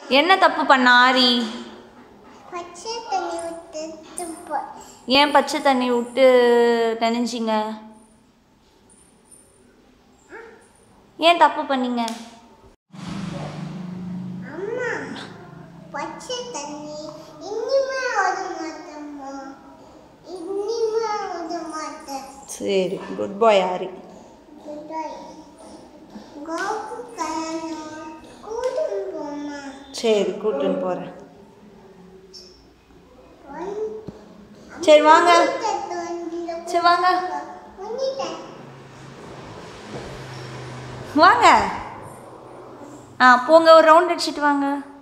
என்ன தப்பு பண்ண ஆரி பச்சை தண்ணி விட்டு துப்பு ஏன் பச்சை தண்ணி விட்டு நினைச்சிங்க ஏன் தப்பு பண்ணீங்க அம்மா பச்சை தண்ணி இனிமே ஓட மாட்டோம்மா இனிமே ஓட மாட்டேன் சரி குட் பாய் ஆரி கோபு கல்யாணம் கூட்டம் போமா சரி கூட்டுன்னு போகிறேன் சரி வாங்க சரி வாங்க பண்ணிட்டேன் வாங்க ஆ போங்க ஒரு ரவுண்ட் அடிச்சிட்டு வாங்க